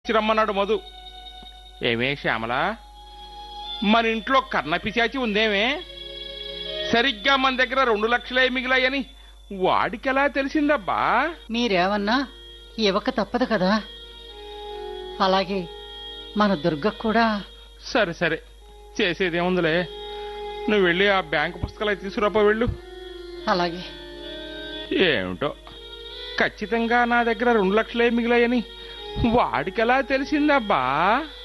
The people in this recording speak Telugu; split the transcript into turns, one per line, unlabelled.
ఇచ్చి రమ్మన్నాడు మధు ఏమే శ్యామల మన ఇంట్లో కర్ణ పిశాచి ఉందేమే సరిగ్గా మన దగ్గర రెండు లక్షలే మిగిలాయని వాడికెలా తెలిసిందబ్బా
మీరేమన్నా ఇవ్వక తప్పదు కదా అలాగే మన దుర్గ కూడా
సరే సరే చేసేదేముందిలే నువ్వు వెళ్ళి ఆ బ్యాంకు పుస్తకాలు అవి తీసుకురాపో వెళ్ళు
అలాగే
ఏమిటో ఖచ్చితంగా నా దగ్గర రెండు లక్షలే మిగిలాయని వాడికెలా తెలిసిందబ్బా